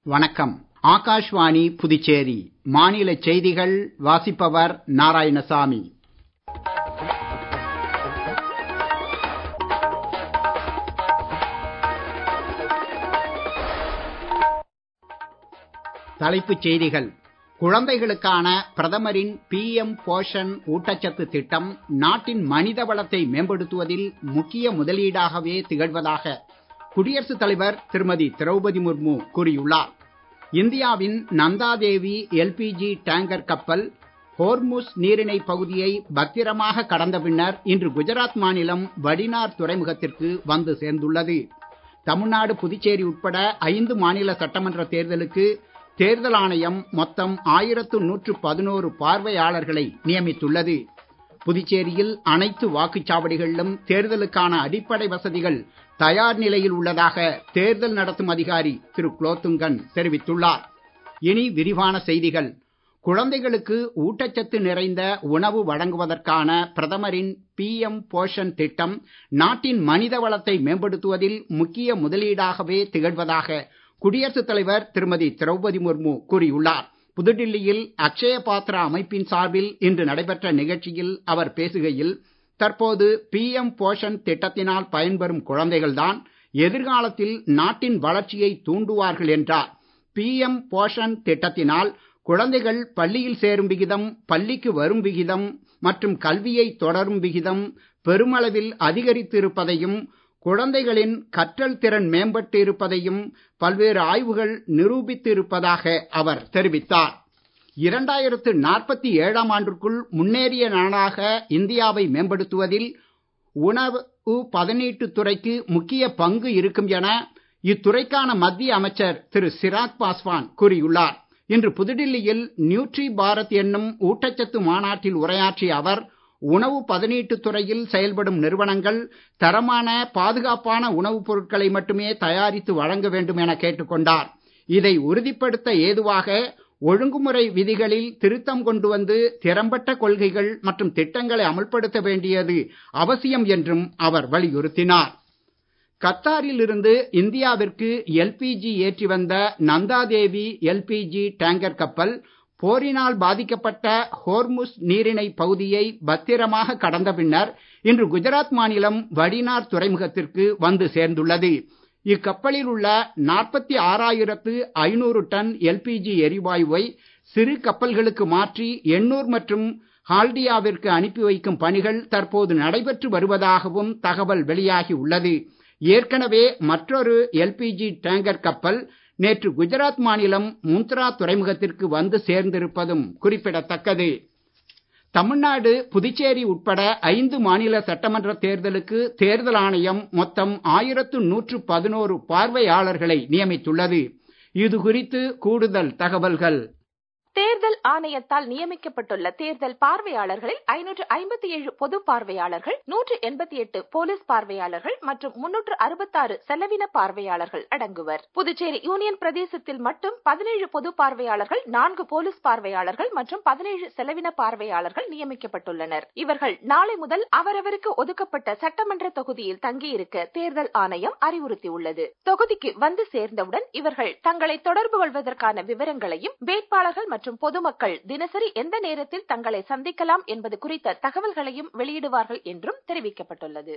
வணக்கம் ஆகாஷ்வாணி புதுச்சேரி மாநில செய்திகள் வாசிப்பவர் நாராயணசாமி தலைப்புச் செய்திகள் குழந்தைகளுக்கான பிரதமரின் பிஎம் போஷன் ஊட்டச்சத்து திட்டம் நாட்டின் மனித வளத்தை மேம்படுத்துவதில் முக்கிய முதலீடாகவே திகழ்வதாக குடியரசுத் தலைவர் திருமதி திரௌபதி முர்மு கூறியுள்ளார் இந்தியாவின் நந்தாதேவி எல்பிஜி டேங்கர் கப்பல் ஹோர்முஸ் நீரிணை பகுதியை பத்திரமாக கடந்த பின்னர் இன்று குஜராத் மாநிலம் வடினார் துறைமுகத்திற்கு வந்து சேர்ந்துள்ளது தமிழ்நாடு புதுச்சேரி உட்பட ஐந்து மாநில சட்டமன்ற தேர்தலுக்கு தேர்தல் ஆணையம் மொத்தம் ஆயிரத்து நூற்று பதினோரு பார்வையாளர்களை நியமித்துள்ளது புதுச்சேரியில் அனைத்து வாக்குச்சாவடிகளிலும் தேர்தலுக்கான அடிப்படை வசதிகள் தயார் நிலையில் உள்ளதாக தேர்தல் நடத்தும் அதிகாரி திரு குலோத்துங்கன் தெரிவித்துள்ளார் இனி விரிவான செய்திகள் குழந்தைகளுக்கு ஊட்டச்சத்து நிறைந்த உணவு வழங்குவதற்கான பிரதமரின் பிஎம் போஷன் திட்டம் நாட்டின் மனித வளத்தை மேம்படுத்துவதில் முக்கிய முதலீடாகவே திகழ்வதாக குடியரசுத் தலைவர் திருமதி திரௌபதி முர்மு கூறியுள்ளார் புதுடில்லியில் அக்ஷய பாத்ரா அமைப்பின் சார்பில் இன்று நடைபெற்ற நிகழ்ச்சியில் அவர் பேசுகையில் தற்போது பிஎம் போஷன் திட்டத்தினால் பயன்பெறும் குழந்தைகள்தான் எதிர்காலத்தில் நாட்டின் வளர்ச்சியை தூண்டுவார்கள் என்றார் பிஎம் போஷன் திட்டத்தினால் குழந்தைகள் பள்ளியில் சேரும் விகிதம் பள்ளிக்கு வரும் விகிதம் மற்றும் கல்வியை தொடரும் விகிதம் பெருமளவில் அதிகரித்து இருப்பதையும் குழந்தைகளின் கற்றல் திறன் மேம்பட்டு இருப்பதையும் பல்வேறு ஆய்வுகள் நிரூபித்து இருப்பதாக அவர் தெரிவித்தார் இரண்டாயிரத்து நாற்பத்தி ஏழாம் ஆண்டிற்குள் முன்னேறிய நாடாக இந்தியாவை மேம்படுத்துவதில் உணவு பதனீட்டுத் துறைக்கு முக்கிய பங்கு இருக்கும் என இத்துறைக்கான மத்திய அமைச்சர் திரு சிராக் பாஸ்வான் கூறியுள்ளார் இன்று புதுடில்லியில் நியூட்ரி பாரத் என்னும் ஊட்டச்சத்து மாநாட்டில் உரையாற்றிய அவர் உணவு பதனீட்டுத் துறையில் செயல்படும் நிறுவனங்கள் தரமான பாதுகாப்பான உணவுப் பொருட்களை மட்டுமே தயாரித்து வழங்க வேண்டும் என கேட்டுக்கொண்டார் இதை உறுதிப்படுத்த ஏதுவாக ஒழுங்குமுறை விதிகளில் திருத்தம் கொண்டு வந்து திறம்பட்ட கொள்கைகள் மற்றும் திட்டங்களை அமல்படுத்த வேண்டியது அவசியம் என்றும் அவர் வலியுறுத்தினார் கத்தாரில் இருந்து இந்தியாவிற்கு எல்பிஜி ஏற்றி வந்த நந்தாதேவி எல்பிஜி டேங்கர் கப்பல் போரினால் பாதிக்கப்பட்ட ஹோர்முஸ் நீரிணை பகுதியை பத்திரமாக கடந்த பின்னர் இன்று குஜராத் மாநிலம் வடினார் துறைமுகத்திற்கு வந்து சேர்ந்துள்ளது இக்கப்பலில் உள்ள நாற்பத்தி ஆறாயிரத்து ஐநூறு டன் எல்பிஜி எரிவாயுவை சிறு கப்பல்களுக்கு மாற்றி எண்ணூர் மற்றும் ஹால்டியாவிற்கு அனுப்பி வைக்கும் பணிகள் தற்போது நடைபெற்று வருவதாகவும் தகவல் வெளியாகி உள்ளது ஏற்கனவே மற்றொரு எல்பிஜி டேங்கர் கப்பல் நேற்று குஜராத் மாநிலம் முந்த்ரா துறைமுகத்திற்கு வந்து சேர்ந்திருப்பதும் குறிப்பிடத்தக்கது தமிழ்நாடு புதுச்சேரி உட்பட ஐந்து மாநில சட்டமன்ற தேர்தலுக்கு தேர்தல் ஆணையம் மொத்தம் ஆயிரத்து நூற்று பதினோரு பார்வையாளர்களை நியமித்துள்ளது இது குறித்து கூடுதல் தகவல்கள் தேர்தல் ஆணையத்தால் நியமிக்கப்பட்டுள்ள தேர்தல் பார்வையாளர்களில் ஐநூற்று ஐம்பத்தி ஏழு பொது பார்வையாளர்கள் நூற்று எண்பத்தி எட்டு போலீஸ் பார்வையாளர்கள் மற்றும் முன்னூற்று அறுபத்தாறு செலவின பார்வையாளர்கள் அடங்குவர் புதுச்சேரி யூனியன் பிரதேசத்தில் மட்டும் பதினேழு பொது பார்வையாளர்கள் நான்கு போலீஸ் பார்வையாளர்கள் மற்றும் பதினேழு செலவின பார்வையாளர்கள் நியமிக்கப்பட்டுள்ளனர் இவர்கள் நாளை முதல் அவரவருக்கு ஒதுக்கப்பட்ட சட்டமன்ற தொகுதியில் தங்கியிருக்க தேர்தல் ஆணையம் அறிவுறுத்தியுள்ளது தொகுதிக்கு வந்து சேர்ந்தவுடன் இவர்கள் தங்களை தொடர்பு கொள்வதற்கான விவரங்களையும் வேட்பாளர்கள் மற்றும் பொதுமக்கள் தினசரி எந்த நேரத்தில் தங்களை சந்திக்கலாம் என்பது குறித்த தகவல்களையும் வெளியிடுவார்கள் என்றும் தெரிவிக்கப்பட்டுள்ளது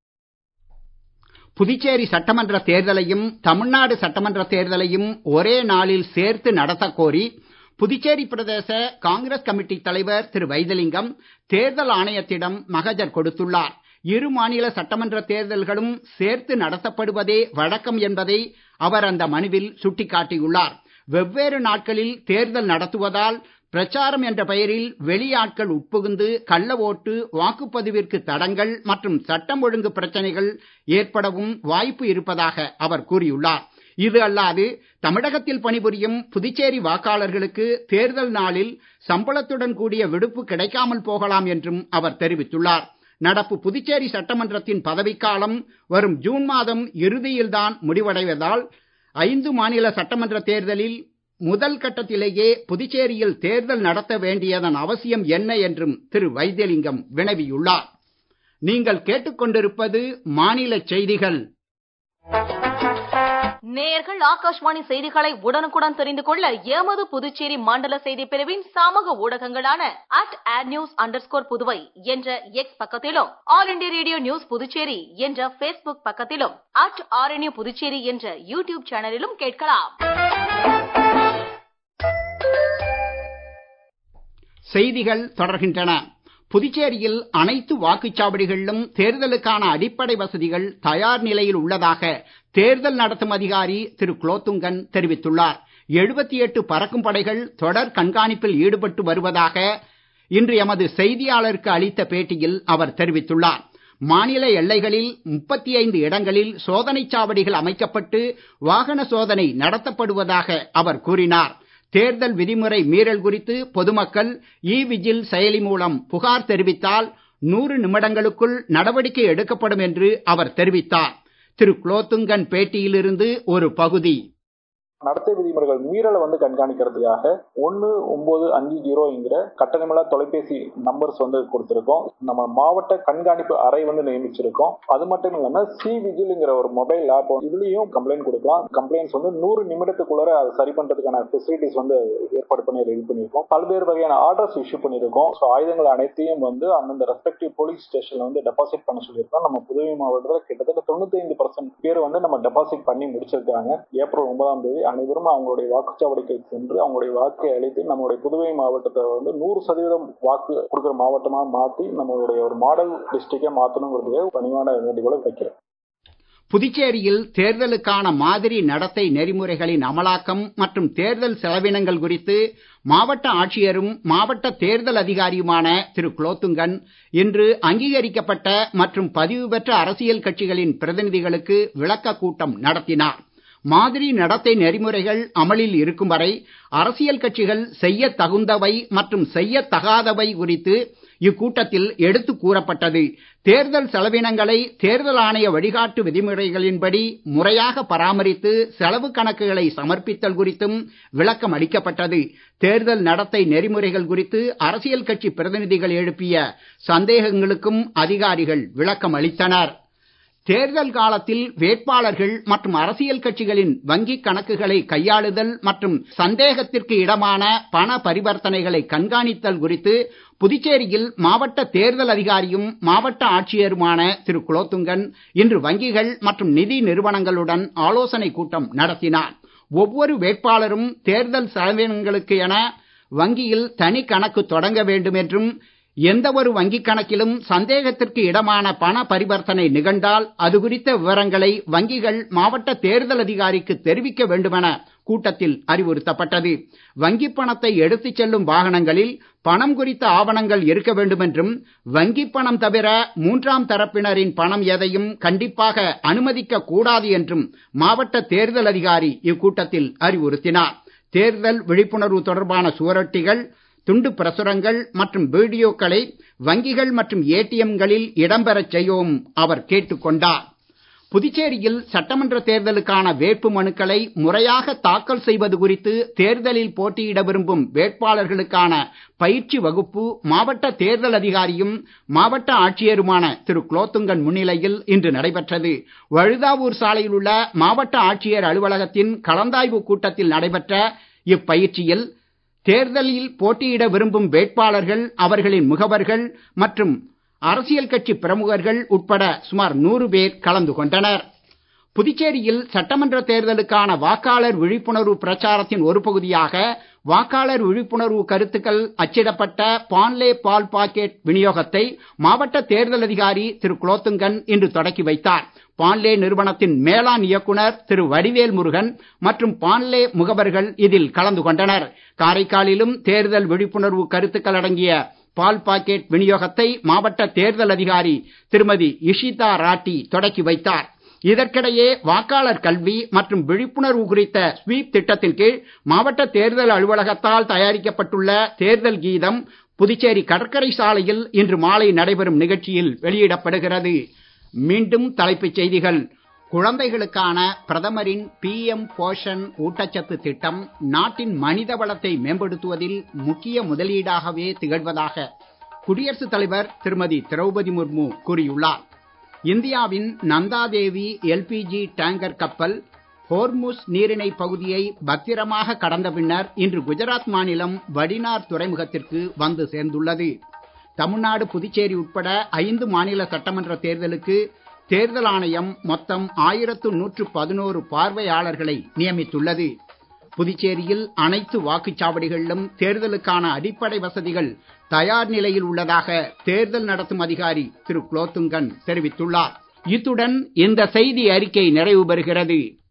புதுச்சேரி சட்டமன்ற தேர்தலையும் தமிழ்நாடு சட்டமன்ற தேர்தலையும் ஒரே நாளில் சேர்த்து நடத்தக் கோரி புதுச்சேரி பிரதேச காங்கிரஸ் கமிட்டி தலைவர் திரு வைத்திலிங்கம் தேர்தல் ஆணையத்திடம் மகஜர் கொடுத்துள்ளார் இரு மாநில சட்டமன்ற தேர்தல்களும் சேர்த்து நடத்தப்படுவதே வழக்கம் என்பதை அவர் அந்த மனுவில் சுட்டிக்காட்டியுள்ளார் வெவ்வேறு நாட்களில் தேர்தல் நடத்துவதால் பிரச்சாரம் என்ற பெயரில் வெளியாட்கள் உட்புகுந்து கள்ள ஓட்டு வாக்குப்பதிவிற்கு தடங்கள் மற்றும் சட்டம் ஒழுங்கு பிரச்சனைகள் ஏற்படவும் வாய்ப்பு இருப்பதாக அவர் கூறியுள்ளார் இது அல்லாது தமிழகத்தில் பணிபுரியும் புதுச்சேரி வாக்காளர்களுக்கு தேர்தல் நாளில் சம்பளத்துடன் கூடிய விடுப்பு கிடைக்காமல் போகலாம் என்றும் அவர் தெரிவித்துள்ளார் நடப்பு புதுச்சேரி சட்டமன்றத்தின் பதவிக்காலம் வரும் ஜூன் மாதம் இறுதியில்தான் முடிவடைவதால் ஐந்து மாநில சட்டமன்ற தேர்தலில் முதல் கட்டத்திலேயே புதுச்சேரியில் தேர்தல் நடத்த வேண்டியதன் அவசியம் என்ன என்றும் திரு வைத்தியலிங்கம் வினவியுள்ளார் நீங்கள் கேட்டுக்கொண்டிருப்பது மாநில செய்திகள் நேயர்கள் ஆகாஷ்வாணி செய்திகளை உடனுக்குடன் தெரிந்து கொள்ள எமது புதுச்சேரி மண்டல செய்தி பிரிவின் சமூக ஊடகங்களான அட் ஆட் நியூஸ் அண்டர் புதுவை என்ற எக்ஸ் பக்கத்திலும் all India radio news Puducherry என்ற பேஸ்புக் பக்கத்திலும் அட் ஆர்என்யூ புதுச்சேரி என்ற யூடியூப் சேனலிலும் கேட்கலாம் செய்திகள் தொடர்கின்றன புதுச்சேரியில் அனைத்து வாக்குச்சாவடிகளிலும் தேர்தலுக்கான அடிப்படை வசதிகள் தயார் நிலையில் உள்ளதாக தேர்தல் நடத்தும் அதிகாரி திரு குலோத்துங்கன் தெரிவித்துள்ளார் எழுபத்தி எட்டு பறக்கும் படைகள் தொடர் கண்காணிப்பில் ஈடுபட்டு வருவதாக இன்று எமது செய்தியாளருக்கு அளித்த பேட்டியில் அவர் தெரிவித்துள்ளார் மாநில எல்லைகளில் முப்பத்தி ஐந்து இடங்களில் சோதனைச் சாவடிகள் அமைக்கப்பட்டு வாகன சோதனை நடத்தப்படுவதாக அவர் கூறினார் தேர்தல் விதிமுறை மீறல் குறித்து பொதுமக்கள் இ விஜில் செயலி மூலம் புகார் தெரிவித்தால் நூறு நிமிடங்களுக்குள் நடவடிக்கை எடுக்கப்படும் என்று அவர் தெரிவித்தார் திரு குலோத்துங்கன் பேட்டியிலிருந்து ஒரு பகுதி நடத்தை விதிமுறைகள் மீறலை வந்து கண்காணிக்கிறதுக்காக ஒன்னு ஒன்பது அஞ்சு ஜீரோங்கிற கட்டணமில்லா தொலைபேசி நம்பர்ஸ் வந்து கொடுத்திருக்கோம் நம்ம மாவட்ட கண்காணிப்பு அறை வந்து நியமிச்சிருக்கோம் அது மட்டும் இல்லாம சி விஜில்ங்கிற ஒரு மொபைல் ஆப் இதுலயும் கம்ப்ளைண்ட் கொடுக்கலாம் கம்ப்ளைண்ட்ஸ் வந்து நூறு நிமிடத்துக்குள்ள அதை சரி பண்றதுக்கான ஃபெசிலிட்டிஸ் வந்து ஏற்பாடு பண்ணி ரெடி பண்ணியிருக்கோம் பல்வேறு வகையான ஆர்டர்ஸ் இஷ்யூ பண்ணியிருக்கோம் ஸோ ஆயுதங்கள் அனைத்தையும் வந்து அந்தந்த ரெஸ்பெக்டிவ் போலீஸ் ஸ்டேஷன்ல வந்து டெபாசிட் பண்ண சொல்லியிருக்கோம் நம்ம புதுவை மாவட்டத்தில் கிட்டத்தட்ட தொண்ணூத்தி ஐந்து பர்சன்ட் பேர் வந்து நம்ம டெபாசிட் பண்ணி முடிச்சிருக்காங்க ஏப்ரல் ஒன்பதாம் தேதி அனைவரும் அவங்களுடைய வாக்குச்சாவடிக்கு சென்று அவங்களுடைய வாக்கை அளித்து நம்மளுடைய புதுவை மாவட்டத்தை வந்து நூறு சதவீதம் வாக்கு கொடுக்குற மாவட்டமா மாத்தி நம்மளுடைய ஒரு மாடல் டிஸ்ட்ரிக்டா மாத்தணுங்கிறது பணிவான வேண்டுகோளை வைக்கிறேன் புதுச்சேரியில் தேர்தலுக்கான மாதிரி நடத்தை நெறிமுறைகளின் அமலாக்கம் மற்றும் தேர்தல் செலவினங்கள் குறித்து மாவட்ட ஆட்சியரும் மாவட்ட தேர்தல் அதிகாரியுமான திரு குலோத்துங்கன் இன்று அங்கீகரிக்கப்பட்ட மற்றும் பதிவு பெற்ற அரசியல் கட்சிகளின் பிரதிநிதிகளுக்கு விளக்க கூட்டம் நடத்தினார் மாதிரி நடத்தை நெறிமுறைகள் அமலில் இருக்கும் வரை அரசியல் கட்சிகள் செய்ய தகுந்தவை மற்றும் செய்ய தகாதவை குறித்து இக்கூட்டத்தில் எடுத்து கூறப்பட்டது தேர்தல் செலவினங்களை தேர்தல் ஆணைய வழிகாட்டு விதிமுறைகளின்படி முறையாக பராமரித்து செலவு கணக்குகளை சமர்ப்பித்தல் குறித்தும் விளக்கம் அளிக்கப்பட்டது தேர்தல் நடத்தை நெறிமுறைகள் குறித்து அரசியல் கட்சி பிரதிநிதிகள் எழுப்பிய சந்தேகங்களுக்கும் அதிகாரிகள் விளக்கம் அளித்தனர் தேர்தல் காலத்தில் வேட்பாளர்கள் மற்றும் அரசியல் கட்சிகளின் வங்கிக் கணக்குகளை கையாளுதல் மற்றும் சந்தேகத்திற்கு இடமான பண பரிவர்த்தனைகளை கண்காணித்தல் குறித்து புதுச்சேரியில் மாவட்ட தேர்தல் அதிகாரியும் மாவட்ட ஆட்சியருமான திரு குலோத்துங்கன் இன்று வங்கிகள் மற்றும் நிதி நிறுவனங்களுடன் ஆலோசனை கூட்டம் நடத்தினார் ஒவ்வொரு வேட்பாளரும் தேர்தல் செலவினங்களுக்கு என வங்கியில் தனி கணக்கு தொடங்க வேண்டும் என்றும் எந்த ஒரு வங்கிக் கணக்கிலும் சந்தேகத்திற்கு இடமான பண பரிவர்த்தனை நிகழ்ந்தால் அது குறித்த விவரங்களை வங்கிகள் மாவட்ட தேர்தல் அதிகாரிக்கு தெரிவிக்க வேண்டுமென கூட்டத்தில் அறிவுறுத்தப்பட்டது வங்கிப் பணத்தை எடுத்துச் செல்லும் வாகனங்களில் பணம் குறித்த ஆவணங்கள் இருக்க வேண்டும் என்றும் வங்கிப் பணம் தவிர மூன்றாம் தரப்பினரின் பணம் எதையும் கண்டிப்பாக அனுமதிக்க கூடாது என்றும் மாவட்ட தேர்தல் அதிகாரி இக்கூட்டத்தில் அறிவுறுத்தினார் தேர்தல் விழிப்புணர்வு தொடர்பான சுவரொட்டிகள் துண்டு பிரசுரங்கள் மற்றும் வீடியோக்களை வங்கிகள் மற்றும் ஏடிஎம்களில் இடம்பெறச் செய்யவும் அவர் கேட்டுக் கொண்டார் புதுச்சேரியில் சட்டமன்ற தேர்தலுக்கான வேட்பு மனுக்களை முறையாக தாக்கல் செய்வது குறித்து தேர்தலில் போட்டியிட விரும்பும் வேட்பாளர்களுக்கான பயிற்சி வகுப்பு மாவட்ட தேர்தல் அதிகாரியும் மாவட்ட ஆட்சியருமான திரு குலோத்துங்கன் முன்னிலையில் இன்று நடைபெற்றது வழுதாவூர் சாலையில் உள்ள மாவட்ட ஆட்சியர் அலுவலகத்தின் கலந்தாய்வு கூட்டத்தில் நடைபெற்ற இப்பயிற்சியில் தேர்தலில் போட்டியிட விரும்பும் வேட்பாளர்கள் அவர்களின் முகவர்கள் மற்றும் அரசியல் கட்சி பிரமுகர்கள் உட்பட சுமார் நூறு பேர் கலந்து கொண்டனர் புதுச்சேரியில் சட்டமன்ற தேர்தலுக்கான வாக்காளர் விழிப்புணர்வு பிரச்சாரத்தின் ஒரு பகுதியாக வாக்காளர் விழிப்புணர்வு கருத்துக்கள் அச்சிடப்பட்ட பான்லே பால் பாக்கெட் விநியோகத்தை மாவட்ட தேர்தல் அதிகாரி திரு குலோத்துங்கன் இன்று தொடக்கி வைத்தார் பான்லே நிறுவனத்தின் மேலாண் இயக்குனர் திரு வடிவேல் முருகன் மற்றும் பான்லே முகவர்கள் இதில் கலந்து கொண்டனர் காரைக்காலிலும் தேர்தல் விழிப்புணர்வு கருத்துக்கள் அடங்கிய பால் பாக்கெட் விநியோகத்தை மாவட்ட தேர்தல் அதிகாரி திருமதி இஷிதா ராட்டி தொடக்கி வைத்தார் இதற்கிடையே வாக்காளர் கல்வி மற்றும் விழிப்புணர்வு குறித்த ஸ்வீப் திட்டத்தின் கீழ் மாவட்ட தேர்தல் அலுவலகத்தால் தயாரிக்கப்பட்டுள்ள தேர்தல் கீதம் புதுச்சேரி கடற்கரை சாலையில் இன்று மாலை நடைபெறும் நிகழ்ச்சியில் வெளியிடப்படுகிறது மீண்டும் தலைப்புச் செய்திகள் குழந்தைகளுக்கான பிரதமரின் பி எம் போஷன் ஊட்டச்சத்து திட்டம் நாட்டின் மனித வளத்தை மேம்படுத்துவதில் முக்கிய முதலீடாகவே திகழ்வதாக குடியரசுத் தலைவர் திருமதி திரௌபதி முர்மு கூறியுள்ளார் இந்தியாவின் நந்தாதேவி எல்பிஜி டேங்கர் கப்பல் ஹோர்முஸ் நீரிணை பகுதியை பத்திரமாக கடந்த பின்னர் இன்று குஜராத் மாநிலம் வடினார் துறைமுகத்திற்கு வந்து சேர்ந்துள்ளது தமிழ்நாடு புதுச்சேரி உட்பட ஐந்து மாநில சட்டமன்ற தேர்தலுக்கு தேர்தல் ஆணையம் மொத்தம் ஆயிரத்து நூற்று பதினோரு பார்வையாளர்களை நியமித்துள்ளது புதுச்சேரியில் அனைத்து வாக்குச்சாவடிகளிலும் தேர்தலுக்கான அடிப்படை வசதிகள் தயார் நிலையில் உள்ளதாக தேர்தல் நடத்தும் அதிகாரி திரு குலோத்துங்கன் தெரிவித்துள்ளார் இத்துடன் இந்த செய்தி அறிக்கை நிறைவு பெறுகிறது